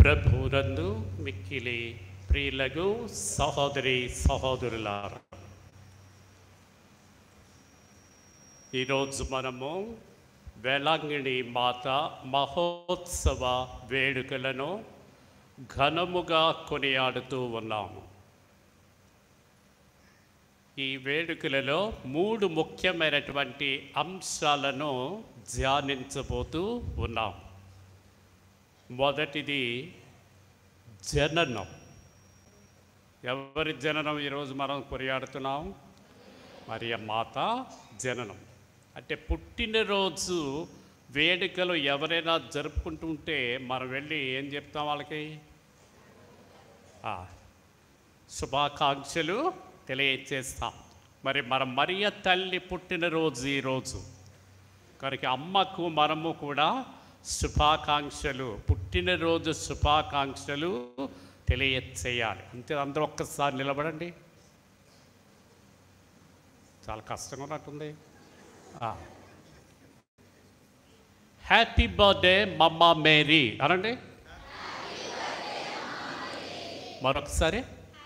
ప్రభునందు మిక్కిలి ప్రియులకు సహోదరి సహోదరులార ఈరోజు మనము వేలాంగిణి మాత మహోత్సవ వేడుకలను ఘనముగా కొనియాడుతూ ఉన్నాము ఈ వేడుకలలో మూడు ముఖ్యమైనటువంటి అంశాలను ధ్యానించబోతూ ఉన్నాం మొదటిది జననం ఎవరి జననం ఈరోజు మనం కొనియాడుతున్నాం మరి మాత జననం అంటే పుట్టినరోజు వేడుకలు ఎవరైనా జరుపుకుంటుంటే మనం వెళ్ళి ఏం చెప్తాం వాళ్ళకి ఆ, శుభాకాంక్షలు తెలియచేస్తాం మరి మన మరియ తల్లి పుట్టినరోజు ఈరోజు కనుక అమ్మకు మనము కూడా శుభాకాంక్షలు పుట్టినరోజు శుభాకాంక్షలు తెలియచేయాలి అంతే అందరూ ఒక్కసారి నిలబడండి చాలా కష్టంగా ఉన్నట్టుంది హ్యాపీ బర్త్డే మమ్మ మేరీ అనండి మరొకసారి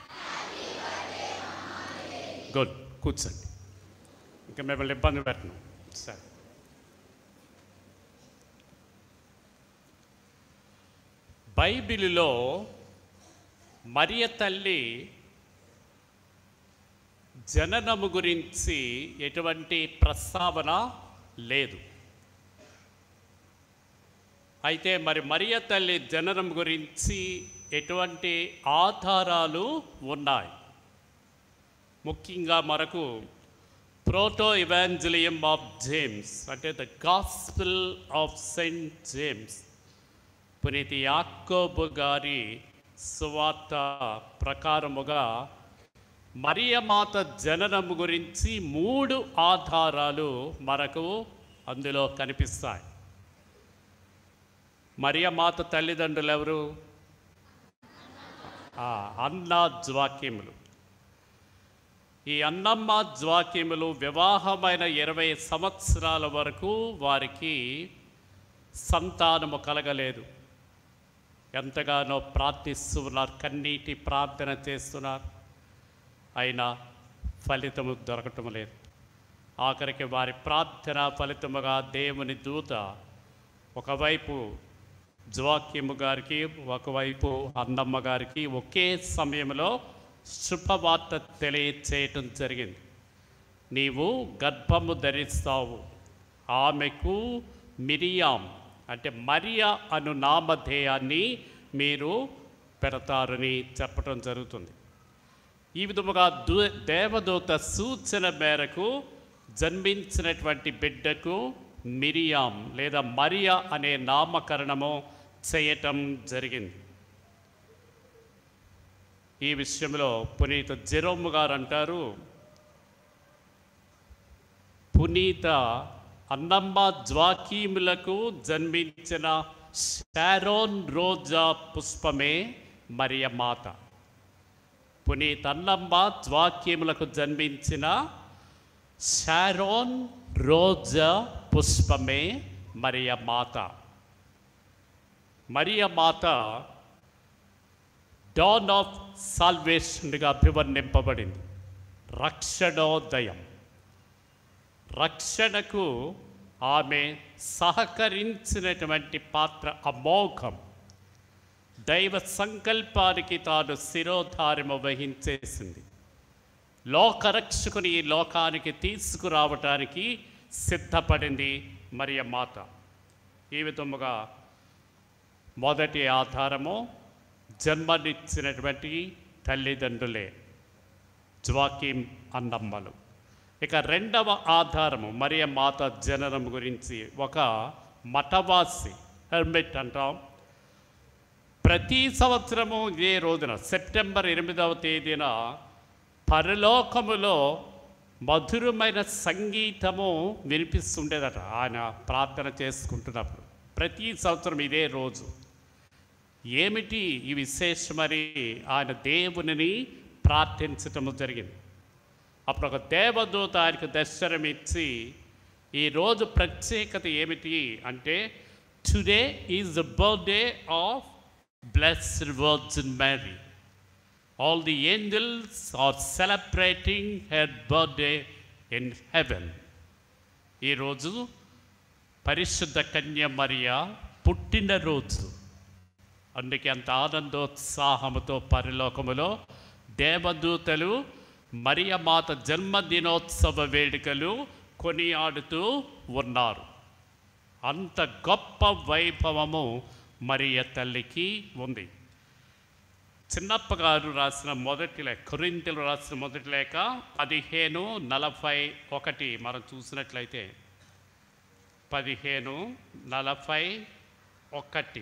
గుడ్ కూర్చోండి ఇంకా మిమ్మల్ని ఇబ్బంది పెట్టను సరే బైబిలులో మరియ తల్లి జననము గురించి ఎటువంటి ప్రస్తావన లేదు అయితే మరి మరియ తల్లి జననం గురించి ఎటువంటి ఆధారాలు ఉన్నాయి ముఖ్యంగా మనకు ప్రోటో ఇవాంజలియం ఆఫ్ జేమ్స్ అంటే the gospel of saint James పునీతి యాకోబు గారి సువార్త ప్రకారముగా మరియమాత జననం గురించి మూడు ఆధారాలు మనకు అందులో కనిపిస్తాయి మరియమాత తల్లిదండ్రులు ఎవరు ఆ, అన్నా జ్వాక్యములు ఈ అన్నమ్మ జ్వాక్యములు వివాహమైన ఇరవై సంవత్సరాల వరకు వారికి సంతానము కలగలేదు ఎంతగానో ప్రార్థిస్తున్నారు కన్నీటి ప్రార్థన చేస్తున్నారు అయినా ఫలితము దొరకటం లేదు ఆఖరికి వారి ప్రార్థన ఫలితముగా దేవుని దూత ఒకవైపు జవాక్యము గారికి ఒకవైపు అన్నమ్మ గారికి ఒకే సమయంలో శుభవార్త తెలియచేయటం జరిగింది నీవు గర్భము ధరిస్తావు ఆమెకు మిరియాం అంటే మరియా అను నామధేయాన్ని మీరు పెడతారని చెప్పటం జరుగుతుంది ఈ విధముగా దూ దేవదూత సూచన మేరకు జన్మించినటువంటి బిడ్డకు మిరియాం లేదా మరియా అనే నామకరణము చేయటం జరిగింది ఈ విషయంలో పునీత జెరోము గారు అంటారు పునీత అన్నమ్మ జ్వాకీములకు జన్మించిన షారోన్ రోజా పుష్పమే మరియమాత పునీత అన్నమ్మ జ్వాక్యములకు జన్మించిన షారోన్ రోజా పుష్పమే మరియ మాత మరియ మాత డాన్ ఆఫ్ సాల్వేషన్గా అభివర్ణింపబడింది రక్షణోదయం రక్షణకు ఆమె సహకరించినటువంటి పాత్ర అమోఘం దైవ సంకల్పానికి తాను శిరోధారము వహించేసింది లోకరక్షకుని ఈ లోకానికి తీసుకురావటానికి సిద్ధపడింది మరియ మాత ఈ విధముగా మొదటి ఆధారము జన్మనిచ్చినటువంటి తల్లిదండ్రులే జ్వాకీం అన్నమ్మలు ఇక రెండవ ఆధారము మరియ మాత జననం గురించి ఒక మఠవాసి హెర్మిట్ అంటాం ప్రతి సంవత్సరము ఇదే రోజున సెప్టెంబర్ ఎనిమిదవ తేదీన పరలోకములో మధురమైన సంగీతము వినిపిస్తుండేదట ఆయన ప్రార్థన చేసుకుంటున్నప్పుడు ప్రతి సంవత్సరం ఇదే రోజు ఏమిటి ఈ విశేషమని ఆయన దేవునిని ప్రార్థించటము జరిగింది అప్పుడు ఒక దేవదూత ఆయనకు దర్శనమిచ్చి ఈరోజు ప్రత్యేకత ఏమిటి అంటే today is the birthday of Blessed Virgin Mary. All the angels are celebrating her birthday in heaven. ఈరోజు పరిశుద్ధ కన్య మరియ పుట్టినరోజు అందుకే అంత ఆనందోత్సాహముతో పరిలోకములో దేవదూతలు మరియ మాత జన్మదినోత్సవ వేడుకలు కొనియాడుతూ ఉన్నారు అంత గొప్ప వైభవము మరియ తల్లికి ఉంది చిన్నప్ప గారు రాసిన మొదటి లేఖ కొరింతలు రాసిన మొదటి లేఖ పదిహేను నలభై ఒకటి మనం చూసినట్లయితే పదిహేను నలభై ఒకటి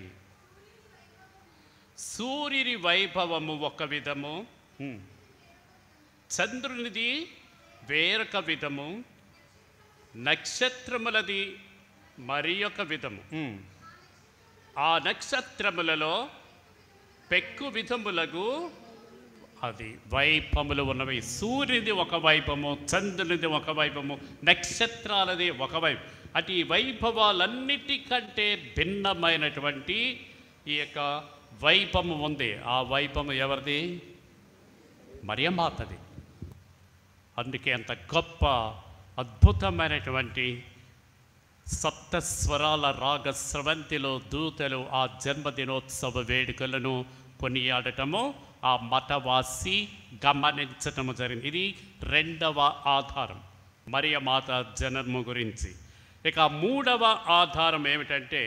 సూర్యుని వైభవము ఒక విధము హ్మ్. చంద్రునిది వేరొక విధము నక్షత్రములది మరి ఒక విధము హ్మ్. ఆ నక్షత్రములలో పెక్కు విధములకు అది వైపములు ఉన్నవి సూర్యునిది ఒక వైపము చంద్రునిది ఒక వైపము నక్షత్రాలది ఒక వైపు అటు ఈ వైభవాలన్నిటికంటే భిన్నమైనటువంటి ఈ యొక్క వైపము ఉంది ఆ వైపము ఎవరిది మరియమాతది అందుకే అంత గొప్ప అద్భుతమైనటువంటి సప్తస్వరాల రాగ స్రవంతిలో దూతలు ఆ జన్మదినోత్సవ వేడుకలను కొనియాడటము ఆ మతవాసి గమనించటము జరిగింది ఇది రెండవ ఆధారం మరియ మాత జననము గురించి ఇక మూడవ ఆధారం ఏమిటంటే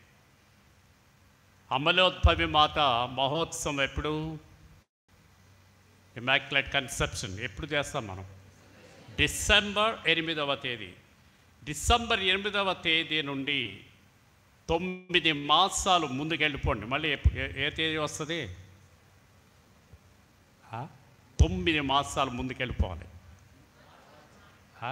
అమలోద్భవి మాత మహోత్సవం ఎప్పుడు ఇమాక్యులేట్ కన్సెప్షన్ ఎప్పుడు చేస్తాం మనం డిసెంబర్ ఎనిమిదవ తేదీ డిసెంబర్ ఎనిమిదవ తేదీ నుండి తొమ్మిది మాసాలు ముందుకెళ్ళిపోండి మళ్ళీ ఎప్పు- ఏ- ఏ తేదీ వస్తుంది ఆ? తొమ్మిది మాసాలు ముందుకెళ్ళిపోవాలి ఆ?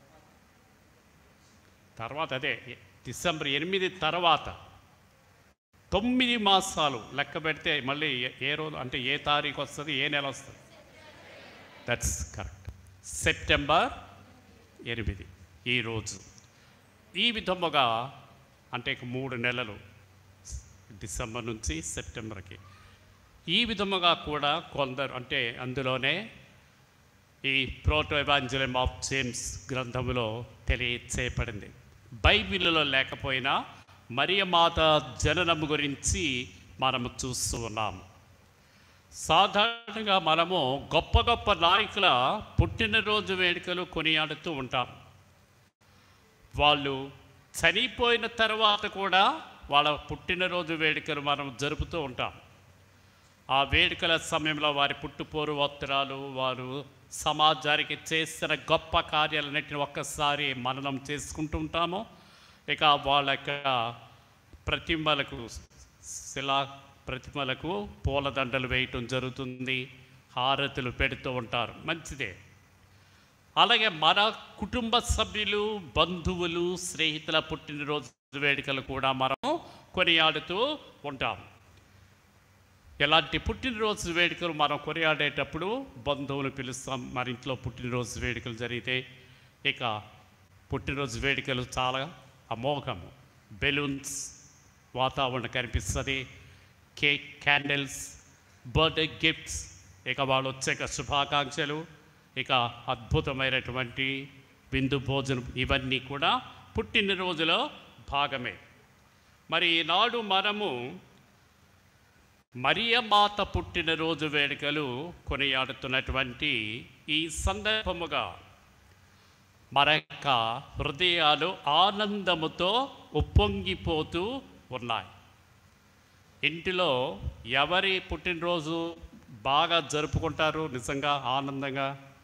తర్వాత అదే ఎ- డిసెంబర్ ఎనిమిది తర్వాత తొమ్మిది మాసాలు లెక్క పెడితే మళ్ళీ ఏ- ఏ రోజు అంటే ఏ తారీఖు వస్తుంది ఏ నెల వస్తుంది దట్స్ కరెక్ట్ సెప్టెంబర్ ఎనిమిది ఈరోజు ఈ విధముగా అంటే ఇక మూడు నెలలు డిసెంబర్ నుంచి సెప్టెంబర్కి ఈ విధముగా కూడా కొందరు అంటే అందులోనే ఈ ప్రోటో ఎవాంజలియం ఆఫ్ జేమ్స్ గ్రంథములో తెలియచేయబడింది బైబిల్లో లేకపోయినా మరియమాత జననం గురించి మనము చూస్తూ ఉన్నాము సాధారణంగా మనము గొప్ప గొప్ప నాయకుల పుట్టినరోజు వేడుకలు కొనియాడుతూ ఉంటాం వాళ్ళు చనిపోయిన తర్వాత కూడా వాళ్ళ పుట్టినరోజు వేడుకలు మనం జరుపుతూ ఉంటాం ఆ వేడుకల సమయంలో వారి పుట్టుపోరు ఉత్తరాలు వారు సమాజానికి చేసిన గొప్ప కార్యాలన్నింటిని ఒక్కసారి మననం చేసుకుంటూ ఉంటాము ఇక వాళ్ళ యొక్క ప్రతిమలకు శిలా ప్రతిమలకు పూలదండలు వేయటం జరుగుతుంది హారతులు పెడుతూ ఉంటారు మంచిదే అలాగే మన కుటుంబ సభ్యులు బంధువులు స్నేహితుల పుట్టినరోజు వేడుకలు కూడా మనము కొనియాడుతూ ఉంటాం ఎలాంటి పుట్టినరోజు వేడుకలు మనం కొనియాడేటప్పుడు బంధువులు పిలుస్తాం మన ఇంట్లో పుట్టినరోజు వేడుకలు జరిగితే ఇక పుట్టినరోజు వేడుకలు చాలా అమోఘము బెలూన్స్ వాతావరణం కనిపిస్తుంది కేక్ క్యాండిల్స్ బర్త్డే గిఫ్ట్స్ ఇక వాళ్ళు వచ్చాక శుభాకాంక్షలు ఇక అద్భుతమైనటువంటి విందు భోజనం ఇవన్నీ కూడా పుట్టినరోజులో భాగమే మరి ఈనాడు మనము మరియమాత పుట్టినరోజు వేడుకలు కొనియాడుతున్నటువంటి ఈ సందర్భముగా మన యొక్క హృదయాలు ఆనందముతో ఉప్పొంగిపోతూ ఉన్నాయి ఇంటిలో ఎవరి పుట్టినరోజు బాగా జరుపుకుంటారు నిజంగా ఆనందంగా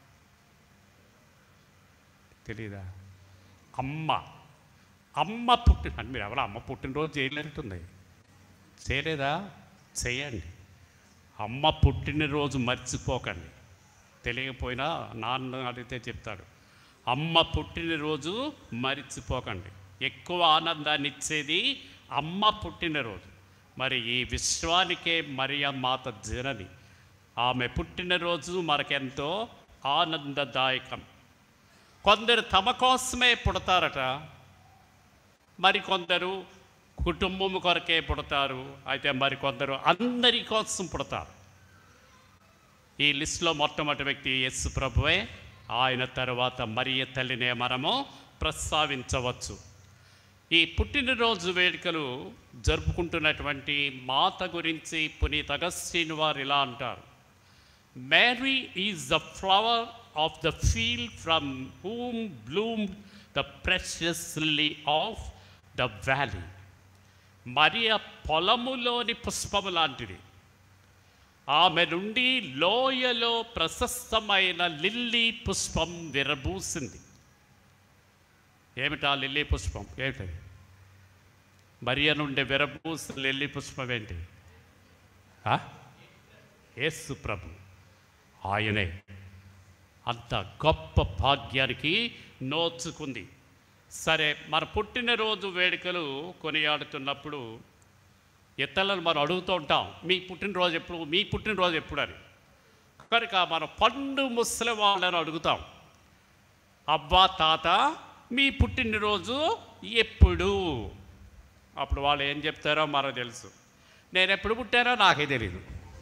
తెలీదా అమ్మ అమ్మ పుట్టిన అంటే మీరు ఎవరు అమ్మ పుట్టినరోజు చేయలేనట్టుంది చేయలేదా చేయండి అమ్మ పుట్టినరోజు మర్చిపోకండి తెలియకపోయినా నాన్న అడిగితే చెప్తాడు అమ్మ పుట్టినరోజు మర్చిపోకండి ఎక్కువ ఆనందాన్ని ఇచ్చేది అమ్మ పుట్టినరోజు మరి ఈ విశ్వానికే మరియ మాత జనని ఆమె పుట్టినరోజు మనకెంతో ఆనందదాయకం కొందరు తమ కోసమే పుడతారట మరి కొందరు కుటుంబం కొరకే పుడతారు అయితే మరికొందరు అందరి కోసం పుడతారు ఈ లిస్టులో మొట్టమొదటి వ్యక్తి యేసు ప్రభువే ఆయన తరువాత మరియ తల్లినే మనము ప్రస్తావించవచ్చు ఈ పుట్టినరోజు వేడుకలు జరుపుకుంటున్నటువంటి మాత గురించి పునీత అగస్టిన్ వారు ఇలా అంటారు Mary is the flower of the field from whom bloom the precious lily of the valley మరియ పొలములోని పుష్పము లాంటిది ఆమె నుండి లోయలో ప్రశస్తమైన లిల్లీ పుష్పం విరబూసింది ఏమిటా లిల్లీ పుష్పం ఏమిటది మరియ నుండి విరబూసిన లిల్లీ పుష్పం ఏంటి ఆ? యేసు ప్రభు ఆయనే అంత గొప్ప భాగ్యానికి నోచుకుంది సరే మన పుట్టినరోజు వేడుకలు కొనియాడుతున్నప్పుడు ఇతరులను మనం అడుగుతూ ఉంటాం మీ పుట్టినరోజు ఎప్పుడు మీ పుట్టినరోజు ఎప్పుడు అని కనుక మనం పండు ముసలి వాళ్ళని అడుగుతాం అబ్బా తాత మీ పుట్టినరోజు ఎప్పుడు అప్పుడు వాళ్ళు ఏం చెప్తారో మనకు తెలుసు నేను ఎప్పుడు పుట్టానో నాకే తెలియదు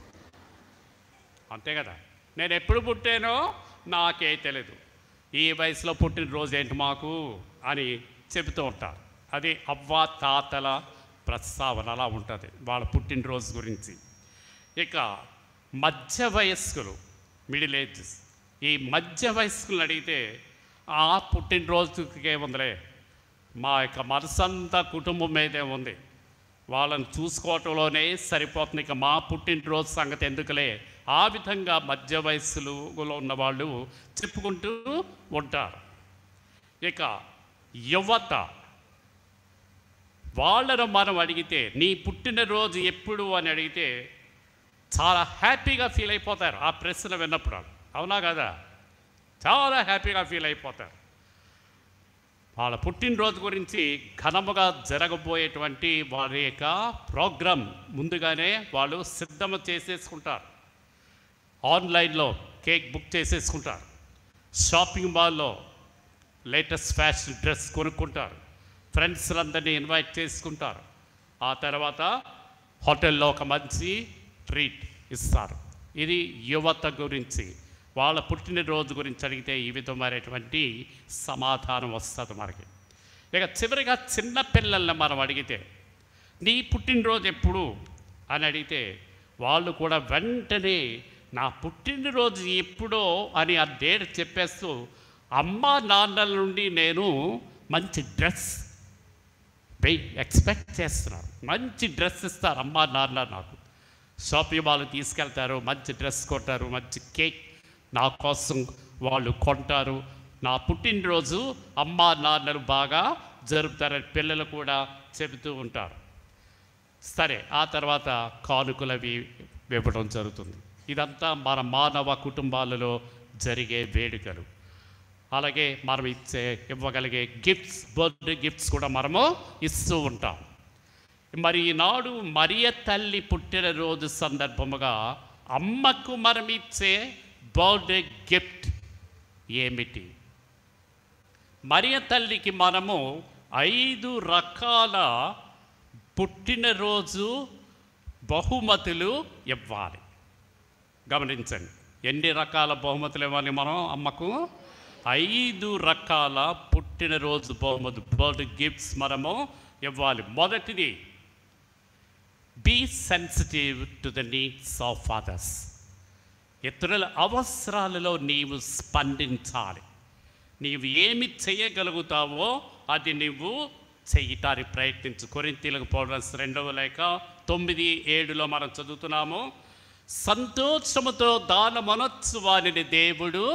అంతే కదా నేను ఎప్పుడు పుట్టానో నాకే తెలియదు ఈ వయసులో పుట్టినరోజు ఏంటి మాకు అని చెబుతూ ఉంటారు అది అవ్వ తాతల ప్రస్తావన అలా ఉంటుంది వాళ్ళ పుట్టినరోజు గురించి ఇక మధ్య వయస్కులు మిడిల్ ఏజెస్ ఈ మధ్య వయస్కులను అడిగితే ఆ పుట్టినరోజుకే ఉందిలే మా యొక్క మనసంతా కుటుంబం మీదే ఉంది వాళ్ళని చూసుకోవటంలోనే సరిపోతుంది ఇక మా పుట్టినరోజు సంగతి ఎందుకులే ఆ విధంగా మధ్య వయస్సులో ఉన్నవాళ్ళు చెప్పుకుంటూ ఉంటారు ఇక యువత వాళ్ళను మనం అడిగితే నీ పుట్టినరోజు ఎప్పుడు అని అడిగితే చాలా హ్యాపీగా ఫీల్ అయిపోతారు ఆ ప్రశ్న విన్నప్పుడు అవునా కదా చాలా హ్యాపీగా ఫీల్ అయిపోతారు వాళ్ళ పుట్టినరోజు గురించి ఘనముగా జరగబోయేటువంటి వారి యొక్క ప్రోగ్రాం ముందుగానే వాళ్ళు సిద్ధం చేసేసుకుంటారు ఆన్లైన్లో కేక్ బుక్ చేసేసుకుంటారు షాపింగ్ మాల్లో లేటెస్ట్ ఫ్యాషన్ డ్రెస్ కొనుక్కుంటారు ఫ్రెండ్స్లందరినీ ఇన్వైట్ చేసుకుంటారు ఆ తర్వాత హోటల్లో ఒక మంచి ట్రీట్ ఇస్తారు ఇది యువత గురించి వాళ్ళ పుట్టినరోజు గురించి అడిగితే ఈ విధమైనటువంటి సమాధానం వస్తుంది మనకి ఇక చివరిగా చిన్న పిల్లల్ని మనం అడిగితే నీ పుట్టినరోజు ఎప్పుడు అని అడిగితే వాళ్ళు కూడా వెంటనే నా పుట్టినరోజు ఎప్పుడో అని ఆ డేట్ చెప్పేస్తూ అమ్మ నాన్నల నుండి నేను మంచి డ్రెస్ వెయ్ ఎక్స్పెక్ట్ చేస్తున్నారు మంచి డ్రెస్ ఇస్తారు అమ్మ నాన్న నాకు షాపింగ్ మాల్ తీసుకెళ్తారు మంచి డ్రెస్ కొంటారు మంచి కేక్ నా కోసం వాళ్ళు కొంటారు నా పుట్టినరోజు అమ్మ నాన్నలు బాగా జరుపుతారని పిల్లలు కూడా చెబుతూ ఉంటారు సరే ఆ తర్వాత కానుకలవి ఇవ్వడం జరుగుతుంది ఇదంతా మన మానవ కుటుంబాలలో జరిగే వేడుకలు అలాగే మనం ఇచ్చే ఇవ్వగలిగే గిఫ్ట్స్ బర్త్డే గిఫ్ట్స్ కూడా మనము ఇస్తూ ఉంటాం మరి ఈనాడు మరియ తల్లి పుట్టినరోజు సందర్భముగా అమ్మకు మనం ఇచ్చే బర్త్డే గిఫ్ట్ ఏమిటి మరియ తల్లికి మనము ఐదు రకాల పుట్టినరోజు బహుమతులు ఇవ్వాలి గమనించండి ఎన్ని రకాల బహుమతులు ఇవ్వాలి మనం అమ్మకు ఐదు రకాల పుట్టినరోజు బహుమతి బర్త్డే గిఫ్ట్స్ మనము ఇవ్వాలి మొదటిది be sensitive to the needs of others ఇతరుల అవసరాలలో నీవు స్పందించాలి నీవు ఏమి చేయగలుగుతావో అది నువ్వు చేయటానికి ప్రయత్నించు కొరింతీలకు పౌడర్స్ రెండవ లేక తొమ్మిది ఏడులో మనం చదువుతున్నాము సంతోషముతో దానమనొచ్చు వారిని దేవుడు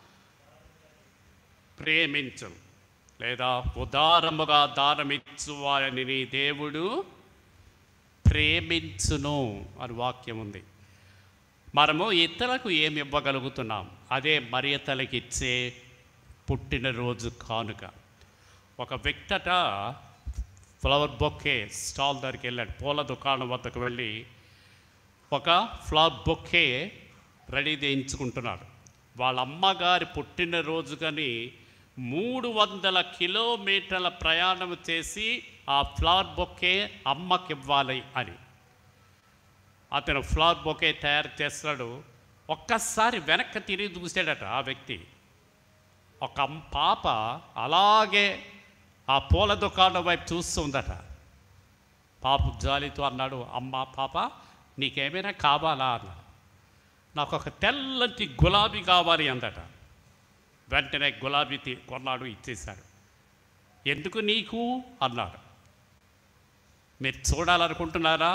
ప్రేమించు లేదా ఉదారముగా దానమిచ్చు వారిని నీ దేవుడు ప్రేమించును అని వాక్యం ఉంది మనము ఇతరులకు ఏమి ఇవ్వగలుగుతున్నాం అదే మరియతలకి ఇచ్చే పుట్టినరోజు కానుక ఒక వ్యక్తట ఫ్లవర్ బొక్కే స్టాల్ దగ్గరికి వెళ్ళాడు పూల దుకాణం వద్దకు వెళ్ళి ఒక ఫ్లవర్ బొక్కే రెడీ చేయించుకుంటున్నాడు వాళ్ళ అమ్మగారి పుట్టినరోజు కానీ మూడు వందల కిలోమీటర్ల ప్రయాణం చేసి ఆ ఫ్లవర్ బొకే అమ్మకి ఇవ్వాలి అని అతను ఫ్లవర్ బొకే తయారు చేస్తున్నాడు ఒక్కసారి వెనక్కి తిరిగి చూసాడట ఆ వ్యక్తి ఒక అమ్- పాప అలాగే ఆ పూల దుకాణం వైపు చూస్తుందట పాప జాలితో అన్నాడు అమ్మ పాప నీకేమైనా కావాలా అన్నాడు నాకు ఒక తెల్లటి గులాబీ కావాలి అందట వెంటనే గులాబీ తీ- కొన్నాడు ఇచ్చేశాడు ఎందుకు నీకు అన్నాడు మీరు చూడాలనుకుంటున్నారా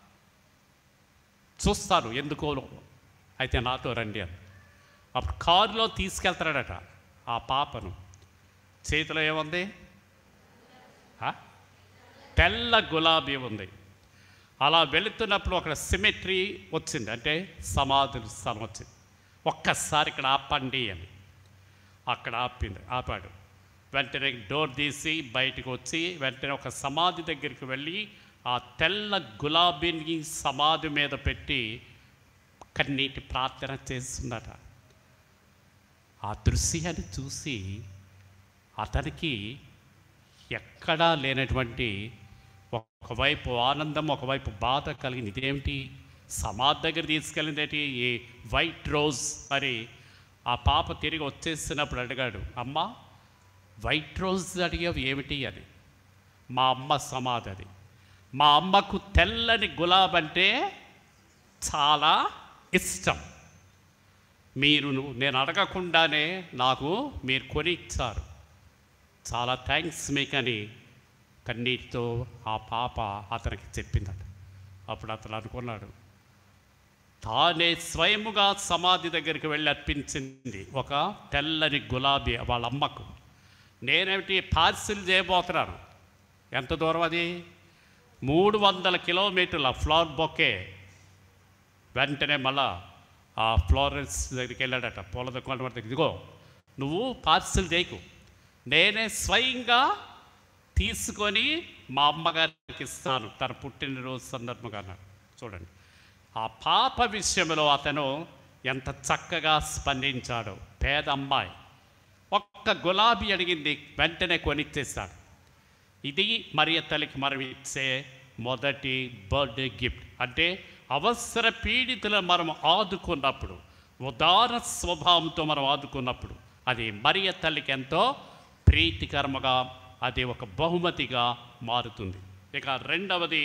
చూస్తాను ఎందుకో అయితే నాతో రండి అని అప్పుడు కారులో తీసుకెళ్తాడట ఆ పాపను చేతిలో ఏముంది ఆ? తెల్ల గులాబీ ఉంది అలా వెళుతున్నప్పుడు ఒక సిమెట్రీ వచ్చింది అంటే సమాధుల స్థలం వచ్చింది ఒక్కసారి ఇక్కడ ఆపండి అని అక్కడ ఆపింది ఆపాడు వెంటనే డోర్ తీసి బయటకు వచ్చి వెంటనే ఒక సమాధి దగ్గరికి వెళ్ళి ఆ తెల్ల గులాబీని సమాధి మీద పెట్టి కన్నీటి ప్రార్థన చేస్తుందట ఆ దృశ్యాన్ని చూసి అతనికి ఎక్కడా లేనటువంటి ఒకవైపు ఆనందం ఒకవైపు బాధ కలిగింది ఇదేమిటి సమాధి దగ్గర తీసుకెళ్ళిందేటి ఈ వైట్ రోజ్ అని ఆ పాప తిరిగి వచ్చేసినప్పుడు అడిగాడు అమ్మ వైట్ రోజ్ అడిగావు ఏమిటి అని మా అమ్మ సమాధి అది మా అమ్మకు తెల్లని గులాబ్ అంటే చాలా ఇష్టం మీరు నేను అడగకుండానే నాకు మీరు కొని ఇచ్చారు చాలా థ్యాంక్స్ మీకని కన్నీటితో ఆ పాప అతనికి చెప్పిందట అప్పుడు అతను అనుకున్నాడు తానే స్వయముగా సమాధి దగ్గరికి వెళ్ళి అర్పించింది ఒక తెల్లని గులాబీ వాళ్ళ అమ్మకు నేనేమిటి పార్సిల్ చేయబోతున్నాను ఎంత దూరం అది మూడు వందల కిలోమీటర్ల ఫ్లవర్ బొకే వెంటనే మళ్ళా ఆ ఫ్లోరెన్స్ దగ్గరికి వెళ్ళాడట పూల దుకాణం దగ్గర ఇదిగో నువ్వు పార్సిల్ చేయకు నేనే స్వయంగా తీసుకొని మా అమ్మగారికి ఇస్తాను తన పుట్టినరోజు సందర్భంగా అన్నాడు చూడండి ఆ పాప విషయంలో అతను ఎంత చక్కగా స్పందించాడో పేద అమ్మాయి ఒక్క గులాబీ అడిగింది వెంటనే కొనిచ్చేస్తాడు ఇది మరియ తల్లికి మనం ఇచ్చే మొదటి బర్త్డే గిఫ్ట్ అంటే అవసర పీడితులను మనం ఆదుకున్నప్పుడు ఉదార స్వభావంతో మనం ఆదుకున్నప్పుడు అది మరియ తల్లికి ఎంతో ప్రీతికరముగా అది ఒక బహుమతిగా మారుతుంది ఇక రెండవది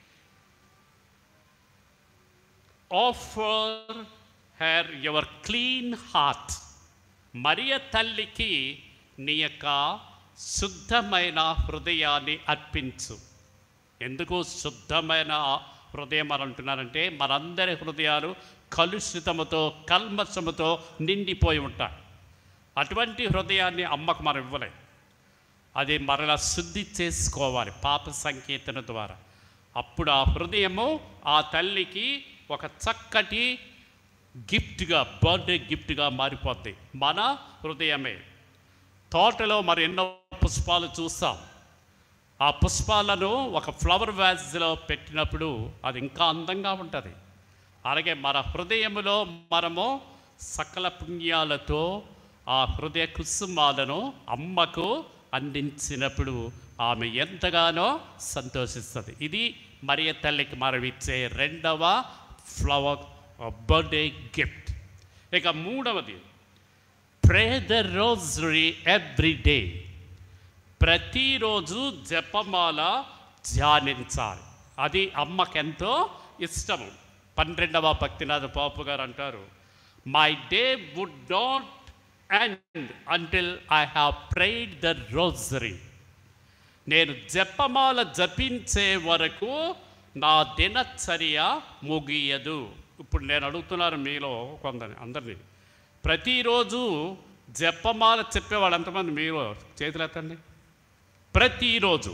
offer her your clean heart Mariya తల్లికి నీ యొక్క శుద్ధమైన హృదయాన్ని అర్పించు ఎందుకు శుద్ధమైన హృదయం అని అంటున్నారంటే మనందరి హృదయాలు కలుషితముతో కల్మషముతో నిండిపోయి ఉంటాయి అటువంటి హృదయాన్ని అమ్మకు మనం ఇవ్వలేం అది మరలా శుద్ధి చేసుకోవాలి పాప సంకీర్తన ద్వారా అప్పుడు ఆ హృదయము ఆ తల్లికి ఒక చక్కటి గిఫ్ట్గా బర్త్డే గిఫ్ట్గా మారిపోద్ది మన హృదయమే తోటలో మరి ఎన్నో పుష్పాలు చూస్తాం ఆ పుష్పాలను ఒక ఫ్లవర్ వ్యాజ్లో పెట్టినప్పుడు అది ఇంకా అందంగా ఉంటుంది అలాగే మన హృదయములో మనము సకల పుణ్యాలతో ఆ హృదయ కుసుమాలను అమ్మకు అందించినప్పుడు ఆమె ఎంతగానో సంతోషిస్తుంది ఇది మరియ తల్లికి మనం ఇచ్చే రెండవ ఫ్లవర్ బర్త్డే గిఫ్ట్ ఇక మూడవది pray the rosary every day ప్రతిరోజు జపమాల ధ్యానించాలి అది అమ్మకెంతో ఇష్టము పన్నెండవ భక్తినాథ పాపు గారు అంటారు my day would not end until I have prayed the rosary నేను జపమాల జపించే వరకు నా దినచర్య ముగియదు ఇప్పుడు నేను అడుగుతున్నాను మీలో కొందరిని అందరినీ ప్రతిరోజు జపమాల చెప్పేవాళ్ళు ఎంతమంది మీరు చేతులు ఎత్తండి ప్రతిరోజు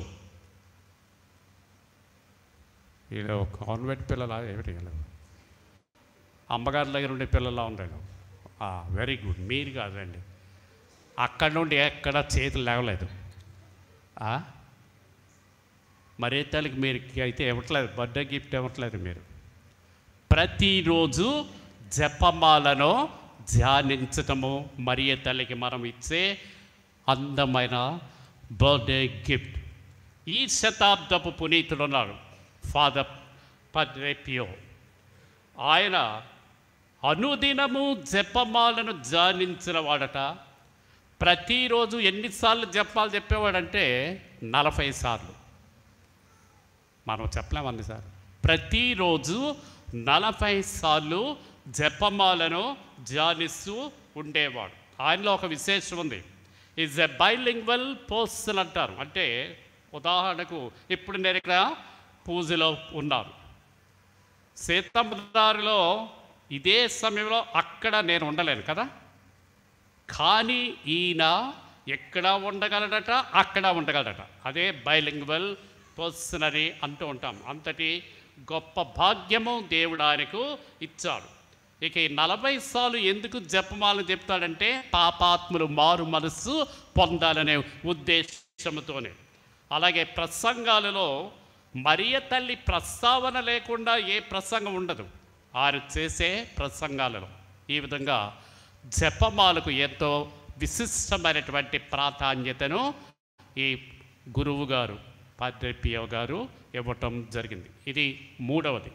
వీళ్ళు కాన్వెంట్ పిల్లల ఏమిటి వీళ్ళు అమ్మగారి దగ్గర ఉండే పిల్లలా ఉండాలి వెరీ గుడ్ మీరు కాదండి అక్కడ నుండి ఎక్కడ చేతులు లేవలేదు ఆ? మరే తల్లికి మీరు అయితే ఇవ్వట్లేదు బర్త్డే గిఫ్ట్ ఇవ్వట్లేదు మీరు ప్రతిరోజు జపమాలను ధ్యానించటము మరియ తల్లికి మనం ఇచ్చే అందమైన బర్త్డే గిఫ్ట్ ఈ శతాబ్దపు పునీతుడు ఉన్నారు ఫాదర్ పద్రేపియో ఆయన అనుదినము జపమాలను ధ్యానించిన వాడట ప్రతిరోజు ఎన్నిసార్లు జపాలు చెప్పేవాడంటే నలభై సార్లు మనం చెప్పలేము అన్నిసార్లు ప్రతిరోజు నలభై సార్లు జపమాలను ధ్యానిస్తూ ఉండేవాడు ఆయనలో ఒక విశేషం ఉంది ఈజ్ ఎ బైలింగ్వల్ పర్సన్ అంటారు అంటే ఉదాహరణకు ఇప్పుడు నేను ఇక్కడ పూజలో ఉన్నాను సీతమ్మదారిలో ఇదే సమయంలో అక్కడ నేను ఉండలేను కదా కానీ ఈయన ఎక్కడ ఉండగలడట అక్కడ ఉండగలడట అదే బైలింగ్వల్ పర్సన్ అని అంటూ ఉంటాం అంతటి గొప్ప భాగ్యము దేవుడు ఆయనకు ఇచ్చాడు ఇక ఈ నలభై సార్లు ఎందుకు జపమాలు చెప్తాడంటే పాపాత్ములు మారు మనస్సు పొందాలనే ఉద్దేశంతోనే అలాగే ప్రసంగాలలో మరియ తల్లి ప్రస్తావన లేకుండా ఏ ప్రసంగం ఉండదు ఆయన చేసే ప్రసంగాలలో ఈ విధంగా జపమాలకు ఎంతో విశిష్టమైనటువంటి ప్రాధాన్యతను ఈ గురువు గారు పాద్రిపియో గారు ఇవ్వటం జరిగింది ఇది మూడవది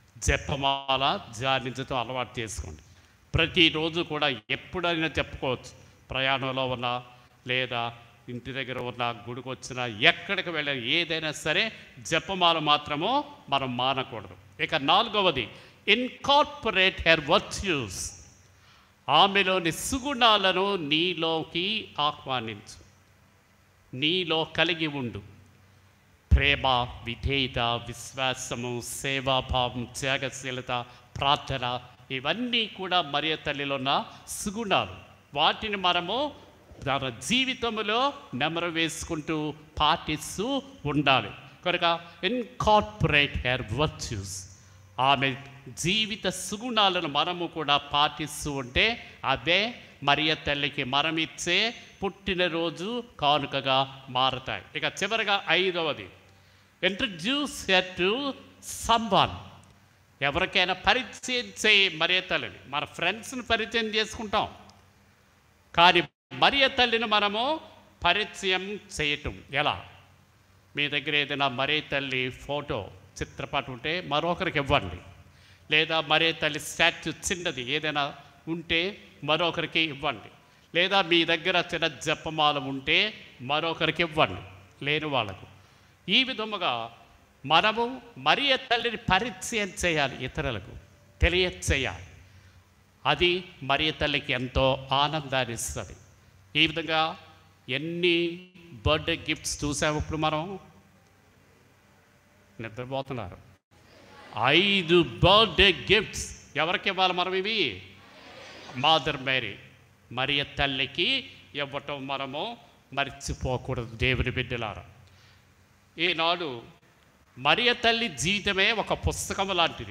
జపమాల ధ్యానించడం అలవాటు చేసుకోండి ప్రతిరోజు కూడా ఎప్పుడైనా చెప్పుకోవచ్చు ప్రయాణంలో ఉన్నా లేదా ఇంటి దగ్గర ఉన్న గుడికి వచ్చినా ఎక్కడికి వెళ్ళినా ఏదైనా సరే జపమాల మాత్రము మనం మానకూడదు ఇక నాలుగవది ఇన్కార్పొరేట్ హెర్ వర్చ్యూస్ ఆమెలోని సుగుణాలను నీలోకి ఆహ్వానించు నీలో కలిగి ఉండు ప్రేమ విధేయత విశ్వాసము సేవాభావం త్యాగశీలత ప్రార్థన ఇవన్నీ కూడా మరియ తల్లిలో ఉన్న సుగుణాలు వాటిని మనము తన జీవితంలో నెమరు వేసుకుంటూ పాటిస్తూ ఉండాలి కనుక ఇన్కార్పొరేట్ హెర్ వర్చ్యూస్ ఆమె జీవిత సుగుణాలను మనము కూడా పాటిస్తూ ఉంటే అదే మరియ తల్లికి మనమిచ్చే పుట్టినరోజు కానుకగా మారతాయి ఇక చివరిగా ఐదవది ఇంట్రడ్యూస్ హెర్ టు సమ్వన్ ఎవరికైనా పరిచయం చేయి మరియ తల్లిని మన ఫ్రెండ్స్ని పరిచయం చేసుకుంటాం కానీ మరియ తల్లిని మనము పరిచయం చేయటం ఎలా మీ దగ్గర ఏదైనా మరే తల్లి ఫోటో చిత్రపటం ఉంటే మరొకరికి ఇవ్వండి లేదా మరే తల్లి స్టాచ్యూ చిన్నది ఏదైనా ఉంటే మరొకరికి ఇవ్వండి లేదా మీ దగ్గర చిన్న జపమాల ఉంటే మరొకరికి ఇవ్వండి లేని వాళ్ళకు ఈ విధముగా మనము మరియ తల్లిని పరిచయం చేయాలి ఇతరులకు తెలియచేయాలి అది మరియ తల్లికి ఎంతో ఆనందాన్ని ఇస్తుంది ఈ విధంగా ఎన్ని బర్త్డే గిఫ్ట్స్ చూసాము ఇప్పుడు మనం నిద్రపోతున్నారు ఐదు బర్త్డే గిఫ్ట్స్ ఎవరికి ఇవ్వాలి మనం ఇవి మాదర్ మేరీ మరియ తల్లికి ఇవ్వటం మనము మర్చిపోకూడదు దేవుని బిడ్డలారా ఈనాడు మరియ తల్లి జీవితమే ఒక పుస్తకం లాంటిది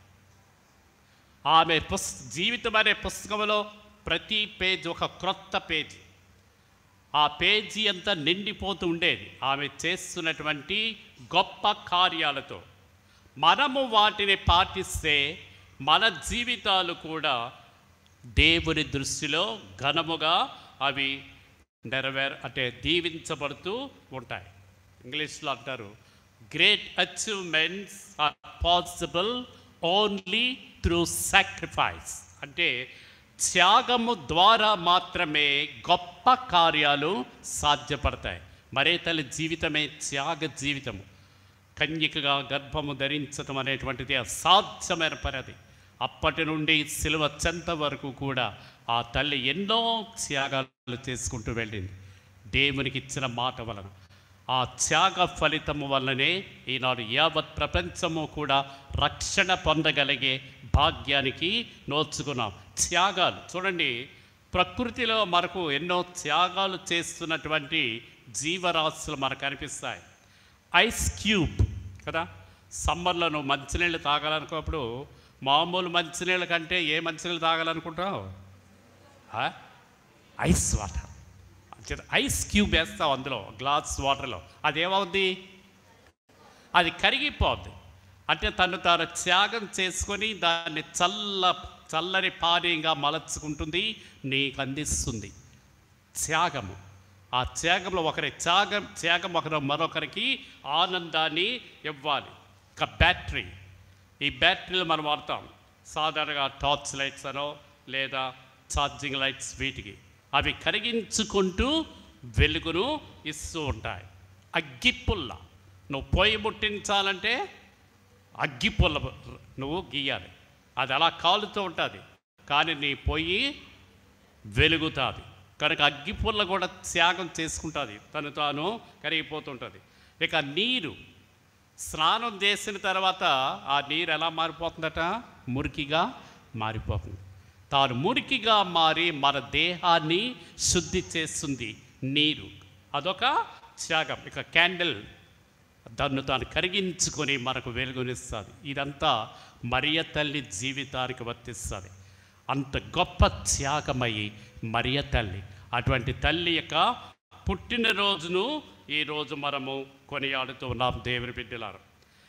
ఆమె పుస్ జీవితం అనే పుస్తకంలో ప్రతి పేజ్ ఒక క్రొత్త పేజీ ఆ పేజీ అంతా నిండిపోతూ ఉండేది ఆమె చేస్తున్నటువంటి గొప్ప కార్యాలతో మనము వాటిని పాటిస్తే మన జీవితాలు కూడా దేవుని దృష్టిలో ఘనముగా అవి నెరవేర అంటే దీవించబడుతూ ఉంటాయి ఇంగ్లీష్లో అంటారు great achievements are possible only through sacrifice అంటే త్యాగము ద్వారా మాత్రమే గొప్ప కార్యాలు సాధ్యపడతాయి మరే తల్లి జీవితమే త్యాగ జీవితము కన్యకగా గర్భము ధరించడం అనేటువంటిది అసాధ్యమైన పని అది అప్పటి నుండి సిలువ చెంత వరకు కూడా ఆ తల్లి ఎన్నో త్యాగాలు చేసుకుంటూ వెళ్ళింది దేవునికి ఇచ్చిన మాట వలన ఆ త్యాగ ఫలితము వల్లనే ఈనాడు యావత్ ప్రపంచము కూడా రక్షణ పొందగలిగే భాగ్యానికి నోచుకున్నాం త్యాగాలు చూడండి ప్రకృతిలో మనకు ఎన్నో త్యాగాలు చేస్తున్నటువంటి జీవరాశులు మనకు కనిపిస్తాయి ఐస్ క్యూబ్ కదా సమ్మర్లో నువ్వు మంచినీళ్ళు తాగాలనుకున్నప్పుడు మామూలు మంచినీళ్ళ కంటే ఏ మంచినీళ్ళు తాగాలనుకుంటావు ఆ? ఐస్ వాటర్ అంచేత ఐస్ క్యూబ్ వేస్తావు అందులో గ్లాస్ వాటర్లో అదేమవుద్ది అది కరిగిపోద్ది అంటే తను తాను త్యాగం చేసుకొని దాన్ని చల్ల చల్లని పానీయంగా మలచుకుంటుంది నీకు అందిస్తుంది త్యాగము ఆ త్యాగంలో ఒకరి త్యాగం త్యాగం ఒకరు మరొకరికి ఆనందాన్ని ఇవ్వాలి ఒక బ్యాటరీ ఈ బ్యాటరీలు మనం వాడతాం సాధారణంగా టార్చ్ లైట్స్ అనో లేదా ఛార్జింగ్ లైట్స్ వీటికి అవి కరిగించుకుంటూ వెలుగును ఇస్తూ ఉంటాయి అగ్గిపుల్ల నువ్వు పొయ్యి ముట్టించాలంటే అగ్గిపుల్ల నువ్వు గీయాలి అది అలా కాలుతూ ఉంటుంది కానీ నీ పొయ్యి వెలుగుతుంది కనుక అగ్గిపుల్ల కూడా త్యాగం చేసుకుంటుంది తను తాను కరిగిపోతుంటుంది ఇక నీరు స్నానం చేసిన తర్వాత ఆ నీరు ఎలా మారిపోతుందట మురికిగా మారిపోతుంది తాను మురికిగా మారి మన దేహాన్ని శుద్ధి చేస్తుంది నీరు అదొక త్యాగం ఇక క్యాండిల్ దాన్ని తాను కరిగించుకొని మనకు వెలుగునిస్తుంది ఇదంతా మరియ తల్లి జీవితానికి వర్తిస్తుంది అంత గొప్ప త్యాగమై మరియ తల్లి అటువంటి తల్లి యొక్క పుట్టినరోజును ఈరోజు మనము కొనియాడుతూ ఉన్నాం దేవుని బిడ్డలారు